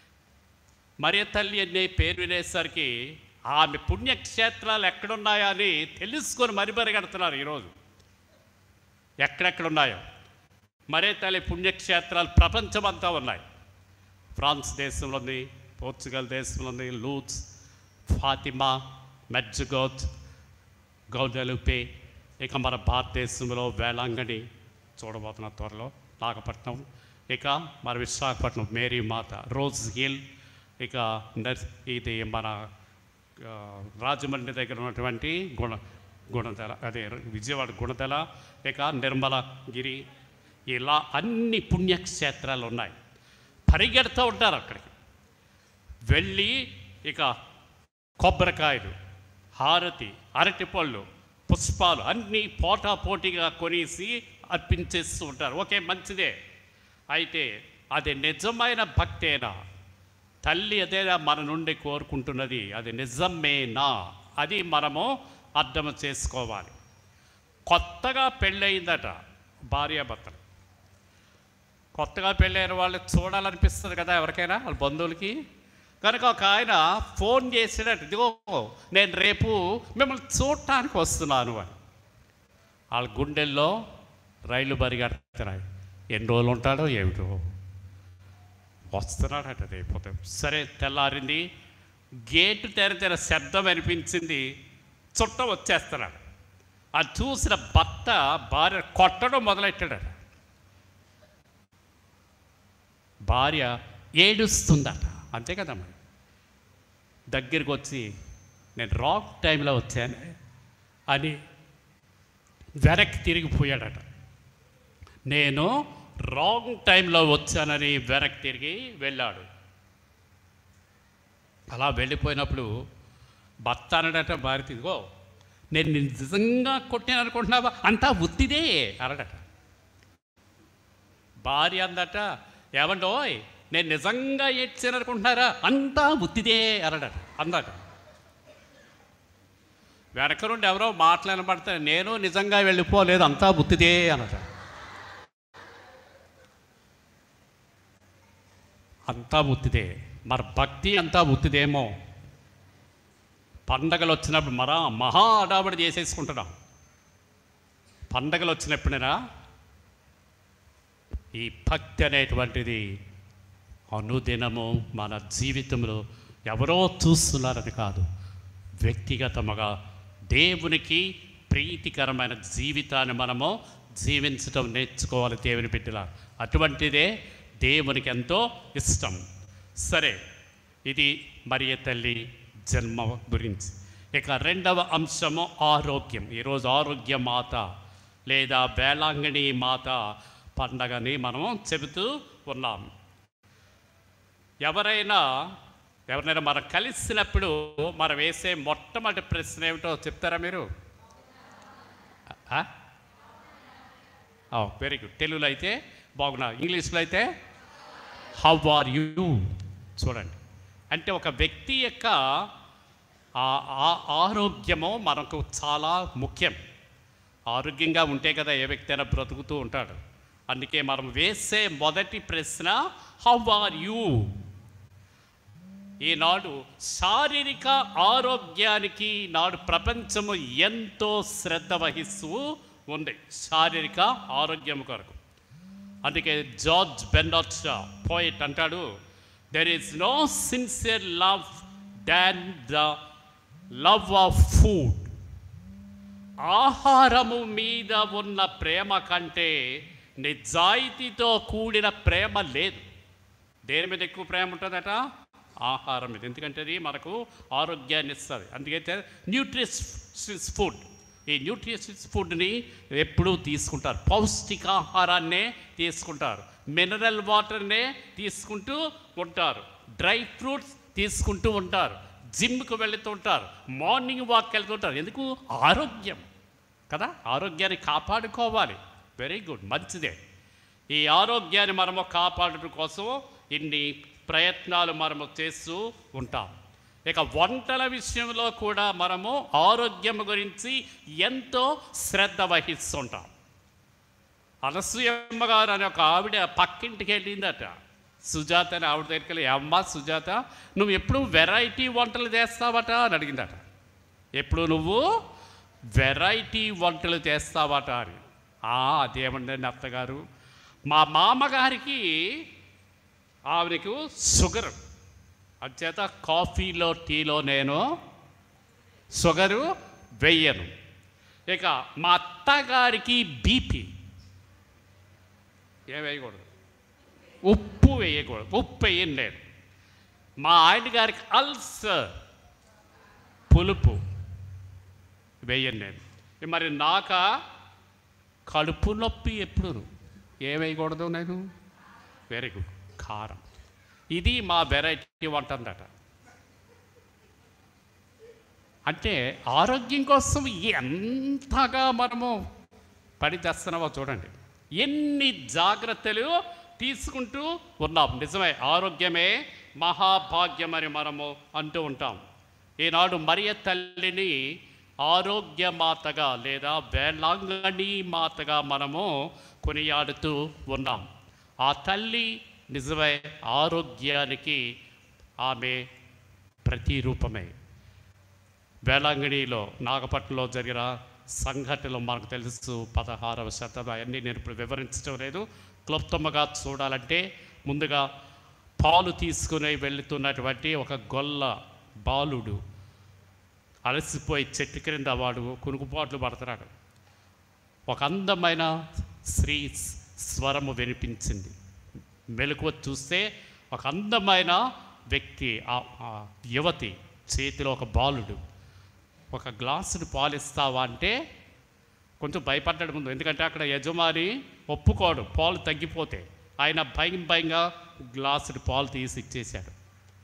మరియ తల్లి అనే పేరు వినేసరికి ఆమె పుణ్యక్షేత్రాలు ఎక్కడున్నాయా అని తెలుసుకొని మరి పరిగెడుతున్నారు ఈరోజు ఎక్కడెక్కడున్నాయో మరే తల్లి పుణ్యక్షేత్రాలు ప్రపంచమంతా ఉన్నాయి ఫ్రాన్స్ దేశంలో ఉంది పోర్చుగల్ దేశంలో ఉంది లూత్స్ ఫాతిమా మెడ్జుగోత్ గౌడలుపే ఇక మన భారతదేశంలో వేళాంగణి చూడబోతున్న త్వరలో నాగపట్నం ఇక మన Visakhapatnam Mary Mata rose hill ఇక నర్ ఇది మన ఆ, రాజమండ్రి దగ్గర ఉన్నటువంటి గుణ గుణదల అదే విజయవాడ గుణదల ఇక నిర్మలగిరి ఇలా అన్ని పుణ్యక్షేత్రాలు ఉన్నాయి పరిగెడుతూ ఉంటారు అక్కడికి వెళ్ళి ఇక కొబ్బరికాయలు హారతి అరటిపళ్ళు పుష్పాలు అన్నీ పోటా పోటీగా కొనేసి అర్పించేస్తూ ఉంటారు ఓకే మంచిదే అయితే అది నిజమైన భక్తేనా తల్లి అదేనా మన నుండి కోరుకుంటున్నది అది నిజమేనా అది మనము అర్థం చేసుకోవాలి కొత్తగా పెళ్ళయిందట భార్యాభర్తలు కొత్తగా పెళ్ళైన వాళ్ళు చూడాలనిపిస్తుంది కదా ఎవరికైనా వాళ్ళ బంధువులకి కనుక ఒక ఆయన ఫోన్ చేసినట్టు ఇదిగో నేను రేపు మిమ్మల్ని చూడటానికి వస్తున్నాను అని వాళ్ళ గుండెల్లో రైలు పరిగెడుతున్నాయి ఎన్ని రోజులు ఉంటాడో ఏమిటో వస్తున్నాడట రేపు ఉదయం. సరే తెల్లారింది గేటు తెరితెర శబ్దం అనిపించింది చుట్ట వచ్చేస్తున్నాడు అది చూసిన భర్త భార్య కొట్టడం మొదలెట్టాడట భార్య ఏడుస్తుందట అంతే కదా మరి దగ్గరికి వచ్చి నేను రాంగ్ టైంలో వచ్చాను అని వెనక్కి తిరిగిపోయాడట నేను రాంగ్ టైంలో వచ్చానని వెనక్కి తిరిగి వెళ్ళాడు అలా వెళ్ళిపోయినప్పుడు భర్త అనడట భార్య ఇదిగో నేను నిన్ను నిజంగా కొట్టాను అనుకుంటున్నావా అంతా ఉత్తిదే అనడట భార్య అందట ఏమండోయ్ నేను నిజంగా ఏడ్చాను అనుకుంటున్నారా అంతా ఉత్తిదే అనడట అందట వెనక నుండి ఎవరో మాట్లాడబడితే నేను నిజంగా వెళ్ళిపోలేదు అంతా బుద్ధిదే అనట అంతా బుద్ధిదే మరి భక్తి అంతా బుద్ధిదేమో పండగలు వచ్చినప్పుడు మరా మహా అడాబడి చేసేసుకుంటున్నాం పండగలు వచ్చినప్పుడైనా ఈ భక్తి అనేటువంటిది అనుదినము మన జీవితంలో ఎవరో చూస్తున్నారని కాదు వ్యక్తిగతముగా దేవునికి ప్రీతికరమైన జీవితాన్ని మనము జీవించడం నేర్చుకోవాలి దేవుని బిడ్డల అటువంటిదే దేవునికి ఎంతో ఇష్టం సరే ఇది మరియ తల్లి జన్మ గురించి ఇక రెండవ అంశము ఆరోగ్యం ఈరోజు ఆరోగ్య మాత లేదా వేళాంగణి మాత పండగని మనం చెబుతూ ఉన్నాం ఎవరైనా ఎవరినైనా మనం కలిసినప్పుడు మనం వేసే మొట్టమొదటి ప్రశ్న ఏమిటో చెప్తారా మీరు వెరీ గుడ్ తెలుగులో అయితే బాగున్నా ఇంగ్లీష్లో అయితే హౌ ఆర్ యూ చూడండి అంటే ఒక వ్యక్తి యొక్క ఆ- ఆ ఆరోగ్యము మనకు చాలా ముఖ్యం ఆరోగ్యంగా ఉంటే కదా ఏ వ్యక్తి అయినా బ్రతుకుతూ ఉంటాడు అందుకే మనం వేసే మొదటి ప్రశ్న హౌ ఆర్ యూ ఈనాడు శారీరక ఆరోగ్యానికి నాడు ప్రపంచము ఎంతో శ్రద్ధ వహిస్తూ ఉంది శారీరక ఆరోగ్యం కొరకు అందుకే జార్జ్ బెన్నట్ షా పోయిట్ అంటాడు there is no sincerer love than the love of food ఆహారము మీద ఉన్న ప్రేమ కంటే నిజాయితీతో కూడిన ప్రేమ లేదు దేని మీద ఎక్కువ ప్రేమ ఉంటుందట ఆహారం మీద ఎందుకంటే అది మనకు ఆరోగ్యాన్ని ఇస్తుంది అందుకైతే న్యూట్రిషియస్ ఫుడ్ ఈ న్యూట్రిషియస్ ఫుడ్ని ఎప్పుడూ తీసుకుంటారు పౌష్టికాహారాన్నే తీసుకుంటారు మినరల్ వాటర్నే తీసుకుంటూ ఉంటారు డ్రై ఫ్రూట్స్ తీసుకుంటూ ఉంటారు జిమ్కి వెళుతూ ఉంటారు మార్నింగ్ వాక్ వెళ్తుంటారు ఎందుకు ఆరోగ్యం కదా ఆరోగ్యాన్ని కాపాడుకోవాలి వెరీ గుడ్ మంచిదే ఈ ఆరోగ్యాన్ని మనము కాపాడటం కోసం ఇన్ని ప్రయత్నాలు మనము చేస్తూ ఉంటాం ఇక వంటల విషయంలో కూడా మనము ఆరోగ్యం గురించి ఎంతో శ్రద్ధ వహిస్తుంటాం అనసూయమ్మ గారు అనే ఒక ఆవిడ పక్కింటికి వెళ్ళిందట సుజాత అని ఆవిడ దగ్గరికి వెళ్ళి అమ్మ సుజాత నువ్వు ఎప్పుడు వెరైటీ వంటలు చేస్తావట అని అడిగిందట ఎప్పుడు నువ్వు వెరైటీ వంటలు చేస్తావట అని "ఆ, అదేమండి అత్తగారు మా మామగారికి ఆవిడకు షుగర్ అంచేత కాఫీలో టీలో నేను షుగరు వెయ్యను ఇక మా అత్తగారికి బీపీ ఏం వేయకూడదు ఉప్పు వేయకూడదు ఉప్పు వేయను నేను మా ఆయన గారికి అల్సర్ పులుపు వేయను నేను మరి నాక కడుపు నొప్పి ఎప్పుడు ఏం వేయకూడదు నేను వెరీ గుడ్ కారం ఇది మా వెరైటీ వంట అందట అంటే ఆరోగ్యం కోసం ఎంతగా మనము పని చేస్తున్నామో చూడండి ఎన్ని జాగ్రత్తలు తీసుకుంటూ ఉన్నాం నిజమే ఆరోగ్యమే మహాభాగ్యం అని మనము అంటూ ఉంటాం ఈనాడు మరియ తల్లిని ఆరోగ్య మాతగా లేదా వేలాంగణి మాతగా మనము కొనియాడుతూ ఉన్నాం ఆ తల్లి నిజమే ఆరోగ్యానికి ఆమె ప్రతిరూపమే వేలాంగిణిలో నాగపట్నంలో జరిగిన సంఘటనలు మనకు తెలుసు పదహారవ శతాబ్దం అవన్నీ నేను ఇప్పుడు వివరించడం లేదు క్లుప్తముగా చూడాలంటే ముందుగా పాలు తీసుకుని వెళుతున్నటువంటి ఒక గొల్ల బాలుడు అలసిపోయి చెట్టు క్రింద వాడు కునుకుపాట్లు పడుతున్నాడు ఒక అందమైన స్త్రీ స్వరము వినిపించింది మెలకువ చూస్తే ఒక అందమైన వ్యక్తి ఆ- ఆ యువతి చేతిలో ఒక బాలుడు ఒక గ్లాసుని పాలు ఇస్తావా అంటే కొంచెం భయపడ్డాడు ముందు ఎందుకంటే అక్కడ యజమాని ఒప్పుకోడు పాలు తగ్గిపోతే ఆయన భయం భయంగా గ్లాసుని పాలు తీసి ఇచ్చేశాడు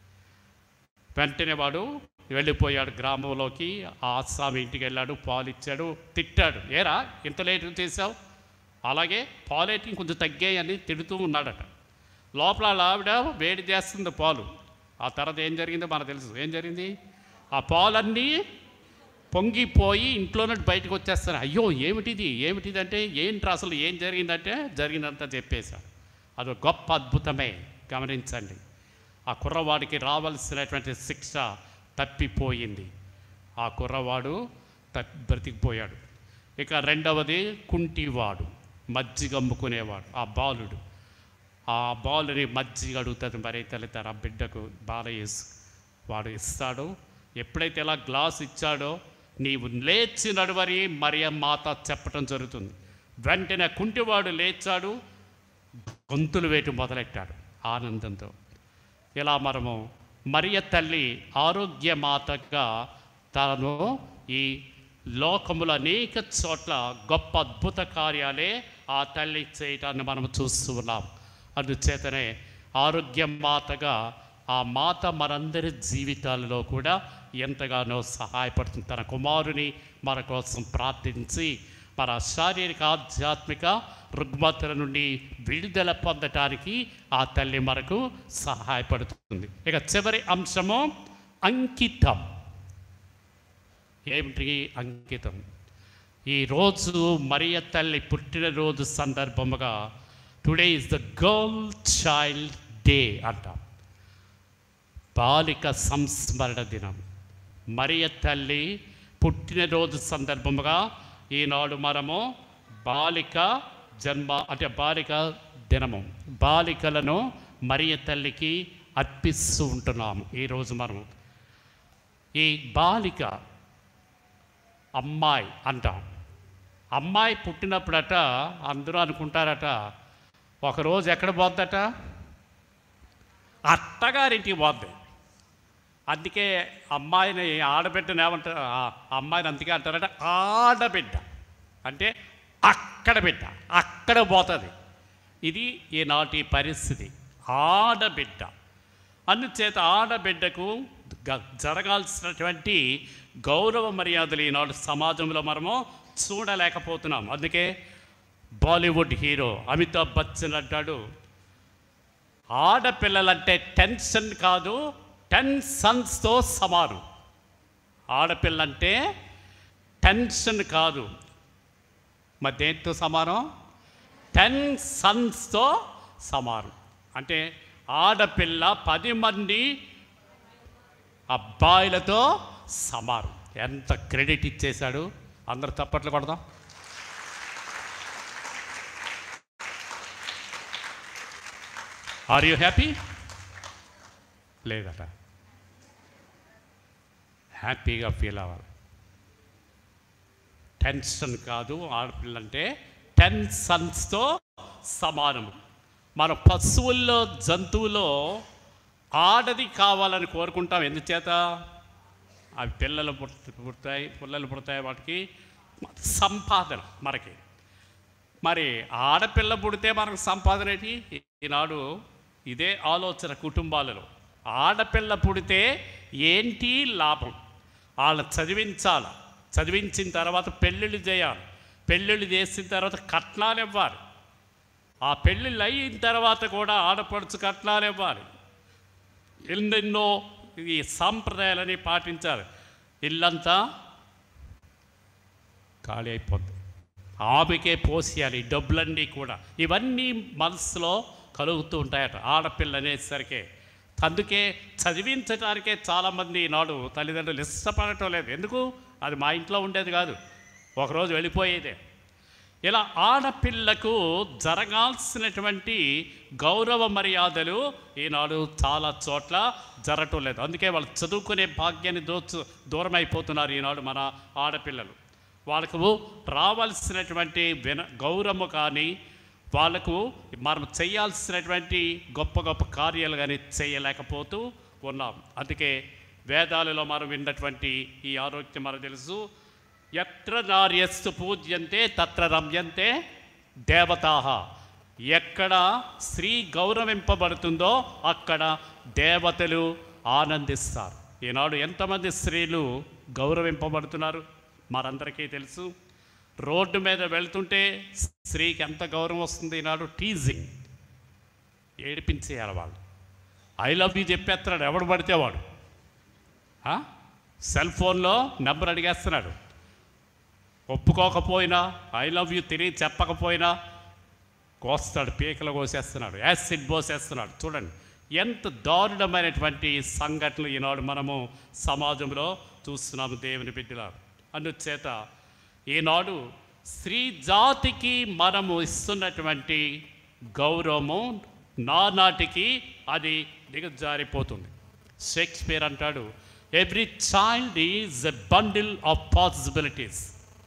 వెంటనే వాడు వెళ్ళిపోయాడు గ్రామంలోకి ఆ ఆసామి ఇంటికి వెళ్ళాడు పాలు ఇచ్చాడు తిట్టాడు ఏరా ఇంత లేట్ చేసావు అలాగే పాలేటి కొంచెం తగ్గాయని తిడుతూ ఉన్నాడట లోపల వాళ్ళ ఆవిడ వేడి చేస్తుంది పాలు ఆ తర్వాత ఏం జరిగిందో మనకు తెలుసు ఏం జరిగింది ఆ పాలన్నీ పొంగిపోయి ఇంట్లో నుండి బయటకు వచ్చేస్తారు అయ్యో ఏమిటిది ఏమిటిది అంటే ఏంటి అసలు ఏం జరిగిందంటే జరిగిందంతా చెప్పేశాడు అది ఒక గొప్ప అద్భుతమే గమనించండి ఆ కుర్రవాడికి రావాల్సినటువంటి శిక్ష తప్పిపోయింది ఆ కుర్రవాడు తప్పి బ్రతికిపోయాడు ఇక రెండవది కుంటివాడు మజ్జిగ అమ్ముకునేవాడు ఆ బాలుడు ఆ బాలుని మజ్జిగ అడుగుతుంది మరి తల్లితారు ఆ బిడ్డకు బాలయేసు వాడు ఇస్తాడు ఎప్పుడైతే ఇలా గ్లాస్ ఇచ్చాడో నీవు లేచి నడువరి మరియ మాత చెప్పటం జరుగుతుంది వెంటనే కుంటివాడు లేచాడు గొంతులు వేటి మొదలెట్టాడు ఆనందంతో ఇలా మనము మరియ తల్లి ఆరోగ్య మాతగా తాను ఈ లోకములో అనేక చోట్ల గొప్ప అద్భుత కార్యాలే ఆ తల్లి చేయటాన్ని మనం చూస్తూ ఉన్నాం అందుచేతనే ఆరోగ్య మాతగా ఆ మాత మనందరి జీవితాలలో కూడా ఎంతగానో సహాయపడుతుంది తన కుమారుని మన కోసం ప్రార్థించి మన శారీరక ఆధ్యాత్మిక రుగ్మతల నుండి విడుదల పొందటానికి ఆ తల్లి మనకు సహాయపడుతుంది ఇక చివరి అంశము అంకితం ఏమిటి అంకితం ఈరోజు మరియ తల్లి పుట్టినరోజు సందర్భముగా today is the girl child day అంటాం బాలిక సంస్మరణ దినం మరియ తల్లి పుట్టినరోజు సందర్భముగా ఈనాడు మనము బాలిక జన్మ అంటే బాలిక దినము బాలికలను మరియ తల్లికి అర్పిస్తూ ఉంటున్నాము ఈరోజు మనం ఈ బాలిక అమ్మాయి అంటాం అమ్మాయి పుట్టినప్పుడట అందరూ అనుకుంటారట ఒకరోజు ఎక్కడ పోద్దట అత్తగారింటికి పోద్ది అందుకే అమ్మాయిని ఆడబిడ్డని ఏమంటారు ఆ అమ్మాయిని అందుకే అంటారట ఆడబిడ్డ అంటే అక్కడ బిడ్డ అక్కడ పోతుంది ఇది ఈనాటి పరిస్థితి ఆడబిడ్డ అందుచేత ఆడబిడ్డకు గ- జరగాల్సినటువంటి గౌరవ మర్యాదలు ఈనాడు సమాజంలో మనము చూడలేకపోతున్నాం అందుకే బాలీవుడ్ హీరో అమితాబ్ బచ్చన్ అంటాడు ఆడపిల్లలంటే టెన్షన్ కాదు టెన్ సన్స్తో సమానం ఆడపిల్లంటే టెన్షన్ కాదు మరి దేంతో సమానం టెన్ సన్స్తో సమానం అంటే ఆడపిల్ల పది మంది అబ్బాయిలతో సమానం ఎంత క్రెడిట్ ఇచ్చేశాడు అందరు తప్పట్లు కొడదాం ఆర్ యూ హ్యాపీ లేదట హ్యాపీగా ఫీల్ అవ్వాలి టెన్షన్ కాదు ఆడపిల్లంటే టెన్ సన్స్తో సమానము మన పశువుల్లో జంతువులో ఆడది కావాలని కోరుకుంటాం ఎందుచేత అవి పిల్లలు పుట్ పుడతాయి పిల్లలు పుడతాయి వాటికి సంపాదన మనకి మరి ఆడపిల్ల పుడితే మనకు సంపాదన ఏంటి ఈనాడు ఇదే ఆలోచన కుటుంబాలలో ఆడపిల్ల పుడితే ఏంటి లాభం వాళ్ళని చదివించాలి చదివించిన తర్వాత పెళ్ళిళ్ళు చేయాలి పెళ్ళిళ్ళు చేసిన తర్వాత కట్నాలు ఇవ్వాలి ఆ పెళ్ళిళ్ళు అయిన తర్వాత కూడా ఆడపడుచు కట్నాలు ఇవ్వాలి ఎన్నెన్నో ఈ సాంప్రదాయాలని పాటించాలి ఇల్లంతా ఖాళీ అయిపోద్ది ఆమెకే పోసేయాలి ఈ డబ్బులన్నీ కూడా ఇవన్నీ మనసులో కలుగుతూ ఉంటాయట ఆడపిల్ల అనేసరికి అందుకే చదివించడానికే చాలామంది ఈనాడు తల్లిదండ్రులు ఇష్టపడటం లేదు ఎందుకు అది మా ఇంట్లో ఉండేది కాదు ఒకరోజు వెళ్ళిపోయేదే ఇలా ఆడపిల్లకు జరగాల్సినటువంటి గౌరవ మర్యాదలు ఈనాడు చాలా చోట్ల జరగటం లేదు అందుకే వాళ్ళు చదువుకునే భాగ్యాన్ని దోచు దూరం అయిపోతున్నారు ఈనాడు మన ఆడపిల్లలు వాళ్ళకు రావాల్సినటువంటి విన గౌరవము కానీ వాళ్ళకు మనం చేయాల్సినటువంటి గొప్ప గొప్ప కార్యాలు కానీ చేయలేకపోతూ ఉన్నాం అందుకే వేదాలలో మనం విన్నటువంటి ఈ ఆరోగ్యం మనకు తెలుసు ఎత్ర నార్యస్సు పూజ్యంతే తత్ర రమ్యంతే దేవతాహ ఎక్కడ స్త్రీ గౌరవింపబడుతుందో అక్కడ దేవతలు ఆనందిస్తారు ఈనాడు ఎంతమంది స్త్రీలు గౌరవింపబడుతున్నారు మనందరికీ తెలుసు రోడ్డు మీద వెళ్తుంటే స్త్రీకి ఎంత గౌరవం వస్తుంది ఈనాడు టీజింగ్ ఏడిపించేయాలి వాళ్ళు ఐ లవ్ యూ చెప్పేస్తున్నాడు ఎవడు పడితే వాడు ఆ? సెల్ ఫోన్లో నెంబర్ అడిగేస్తున్నాడు ఒప్పుకోకపోయినా ఐ లవ్ యూ తిరిగి చెప్పకపోయినా కోస్తాడు పీకలు కోసేస్తున్నాడు యాసిడ్ పోసేస్తున్నాడు చూడండి ఎంత దారుణమైనటువంటి సంఘటనలు ఈనాడు మనము సమాజంలో చూస్తున్నాము దేవుని బిడ్డల అందుచేత ఈనాడు స్త్రీ జాతికి మనము ఇస్తున్నటువంటి గౌరవము నానాటికి అది దిగజారిపోతుంది షేక్స్పియర్ అంటాడు every child is a bundle of possibilities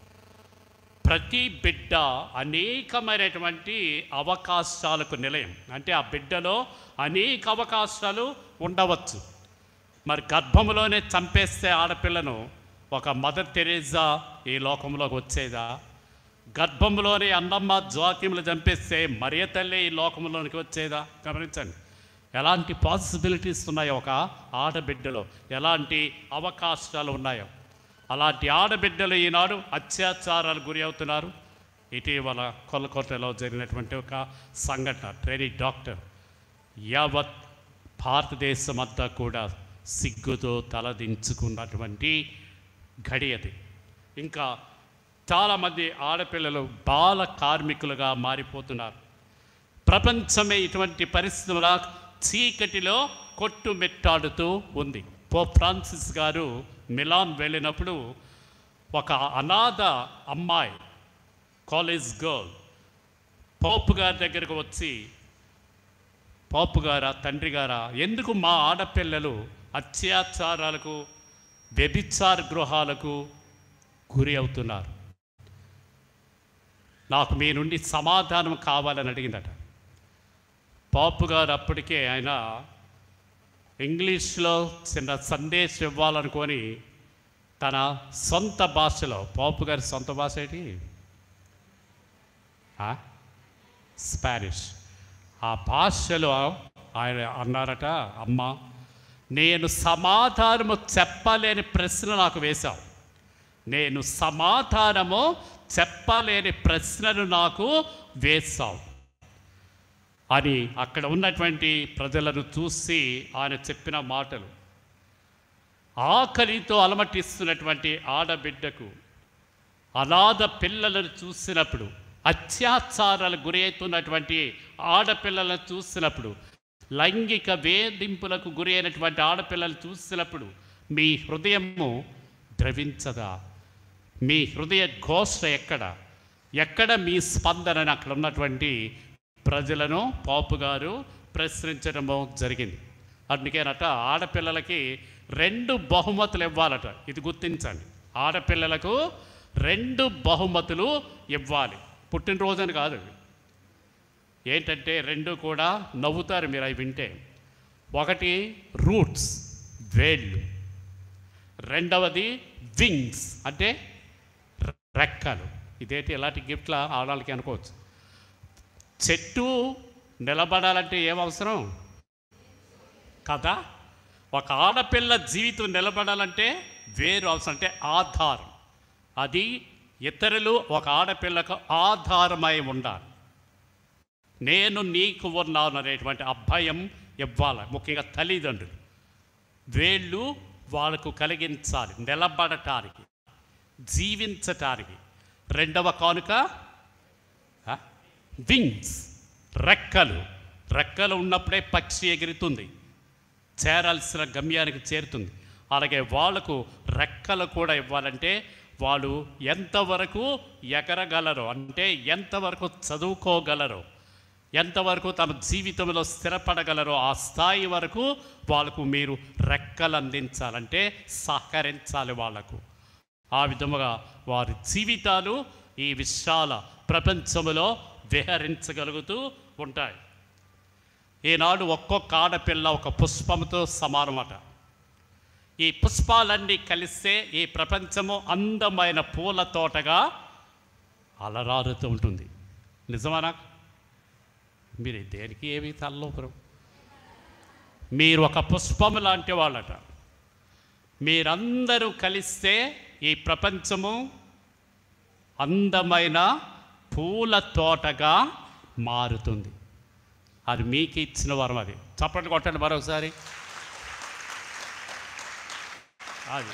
ప్రతి బిడ్డ అనేకమైనటువంటి అవకాశాలకు నిలయం అంటే ఆ బిడ్డలో అనేక అవకాశాలు ఉండవచ్చు మరి గర్భంలోనే చంపేస్తే ఆడపిల్లను ఒక మదర్ తెరేజా ఈ లోకంలోకి వచ్చేదా గర్భంలోనే అన్నమ్మ జోక్యములు చంపేస్తే మరియ తల్లి ఈ లోకంలోనికి వచ్చేదా గమనించండి ఎలాంటి పాసిబిలిటీస్ ఉన్నాయో ఒక ఆడబిడ్డలో ఎలాంటి అవకాశాలు ఉన్నాయో అలాంటి ఆడబిడ్డలు ఈనాడు అత్యాచారాలు గురి అవుతున్నారు ఇటీవల కొల్లకోటలో జరిగినటువంటి ఒక సంఘటన ట్రైనింగ్ డాక్టర్ యావత్ భారతదేశం అంతా కూడా సిగ్గుతో తలదించుకున్నటువంటి గడి అది ఇంకా చాలామంది ఆడపిల్లలు బాల కార్మికులుగా మారిపోతున్నారు ప్రపంచమే ఇటువంటి పరిస్థితుల చీకటిలో కొట్టుమెట్టాడుతూ ఉంది పో ఫ్రాన్సిస్ గారు మిలాన్ వెళ్ళినప్పుడు ఒక అనాథ అమ్మాయి కాలేజ్ గర్ల్ పోపు గారి దగ్గరకు వచ్చి పోపు గారా తండ్రి గారా ఎందుకు మా ఆడపిల్లలు అత్యాచారాలకు వ్యభిచార గృహాలకు గురి అవుతున్నారు నాకు మీ నుండి సమాధానం కావాలని అడిగిందట పాపు గారు అప్పటికే ఆయన ఇంగ్లీష్లో చిన్న సందేశం ఇవ్వాలనుకొని తన సొంత భాషలో పాపు గారి సొంత భాష ఏంటి ఆ? స్పానిష్ ఆ భాషలో ఆయన అన్నారట అమ్మ నేను సమాధానము చెప్పలేని ప్రశ్న నాకు వేశావు నేను సమాధానము చెప్పలేని ప్రశ్నను నాకు వేశావు అని అక్కడ ఉన్నటువంటి ప్రజలను చూసి ఆయన చెప్పిన మాటలు ఆకలితో అలమటిస్తున్నటువంటి ఆడబిడ్డకు అనాథ పిల్లలను చూసినప్పుడు అత్యాచారాలకు గురి అవుతున్నటువంటి ఆడపిల్లలను చూసినప్పుడు లైంగిక వేధింపులకు గురి అయినటువంటి ఆడపిల్లలు చూసినప్పుడు మీ హృదయము ద్రవించదా మీ హృదయ ఘోష ఎక్కడ ఎక్కడ మీ స్పందన అని అక్కడ ఉన్నటువంటి ప్రజలను పాపు గారు ప్రశ్నించడము జరిగింది అందుకేనట ఆడపిల్లలకి రెండు బహుమతులు ఇవ్వాలట ఇది గుర్తించండి ఆడపిల్లలకు రెండు బహుమతులు ఇవ్వాలి పుట్టినరోజని కాదు అవి. ఏంటంటే రెండు కూడా నవ్వుతారు మీరు అవి వింటే ఒకటి రూట్స్ వేళ్ళు రెండవది వింగ్స్ అంటే రె- రెక్కలు ఇదేంటి ఇలాంటి గిఫ్ట్ల ఆడవాళ్ళకి అనుకోవచ్చు చెట్టు నిలబడాలంటే ఏం అవసరం కదా ఒక ఆడపిల్ల జీవితం నిలబడాలంటే వేరు అవసరం అంటే ఆధారం అది ఇతరులు ఒక ఆడపిల్లకు ఆధారమై ఉండాలి నేను నీకు ఉన్నాను అనేటువంటి అభయం ఇవ్వాలి ముఖ్యంగా తల్లిదండ్రులు వేళ్ళు వాళ్ళకు కలిగించాలి నిలబడటానికి జీవించటానికి రెండవ కానుక వింగ్స్ రెక్కలు రెక్కలు ఉన్నప్పుడే పక్షి ఎగురుతుంది చేరాల్సిన గమ్యానికి చేరుతుంది అలాగే వాళ్ళకు రెక్కలు కూడా ఇవ్వాలంటే వాళ్ళు ఎంతవరకు ఎగరగలరో అంటే ఎంతవరకు చదువుకోగలరో ఎంతవరకు తమ జీవితంలో స్థిరపడగలరో ఆ స్థాయి వరకు వాళ్ళకు మీరు రెక్కలు అందించాలంటే సహకరించాలి వాళ్లకు ఆ విధముగా వారి జీవితాలు ఈ విశాల ప్రపంచములో విహరించగలుగుతూ ఉంటాయి ఈనాడు ఒక్కొక్క ఆడపిల్ల ఒక పుష్పంతో సమానమట ఈ పుష్పాలన్నీ కలిస్తే ఈ ప్రపంచము అందమైన పూల తోటగా అలరారుతూ ఉంటుంది నిజమానా మీరు దేనికి ఏమి తల్లూపరు మీరు ఒక పుష్పం లాంటి వాళ్ళట మీరందరూ కలిస్తే ఈ ప్రపంచము అందమైన పూల తోటగా మారుతుంది అది మీకు ఇచ్చిన వరం అది చప్పట్లు కొట్టండి మరొకసారి అది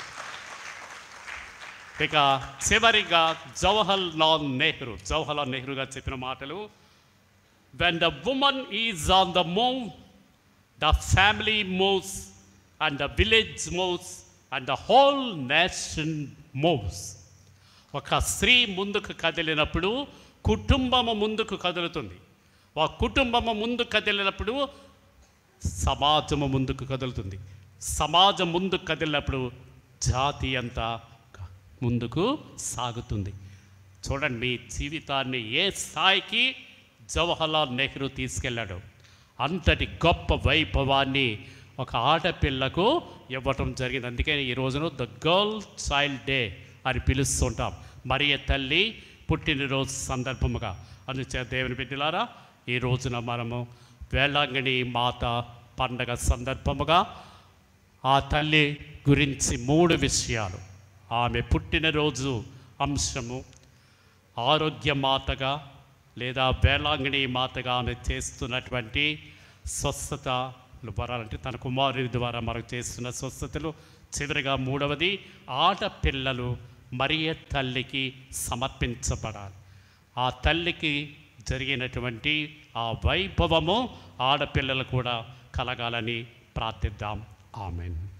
ఇక చివరిగా జవహర్ లాల్ నెహ్రూ జవహర్ లాల్ నెహ్రూ గారు చెప్పిన మాటలు when the woman is on the move the family moves and the village moves and the whole nation moves ఒక స్త్రీ ముందుకు కదిలినప్పుడు కుటుంబము ముందుకు కదులుతుంది ఆ కుటుంబము ముందు కదిలినప్పుడు సమాజము ముందుకు కదులుతుంది సమాజం ముందుకు కదిలినప్పుడు జాతి అంతా క- ముందుకు సాగుతుంది చూడండి మీ జీవితాన్ని ఏ స్థాయికి జవహర్లాల్ నెహ్రూ తీసుకెళ్ళాడు అంతటి గొప్ప వైభవాన్ని ఒక ఆడపిల్లకు ఇవ్వటం జరిగింది అందుకని ఈ రోజున ద గర్ల్ చైల్డ్ డే అని పిలుస్తుంటాం మరియ తల్లి పుట్టినరోజు సందర్భముగా అందుచే దేవుని బిడ్డలారా ఈ రోజున మనము వేళాంగణి మాత పండగ సందర్భముగా ఆ తల్లి గురించి మూడు విషయాలు ఆమె పుట్టినరోజు అంశము ఆరోగ్య మాతగా లేదా వేళాంగిణి మాతగా ఆమె చేస్తున్నటువంటి స్వస్థతలు వరాలంటే తన కుమారుని ద్వారా మనకు చేస్తున్న స్వస్థతలు చివరిగా మూడవది ఆడపిల్లలు మరియ తల్లికి సమర్పించబడాలి ఆ తల్లికి జరిగినటువంటి ఆ వైభవము ఆడపిల్లలు కూడా కలగాలని ప్రార్థిద్దాం ఆమెన్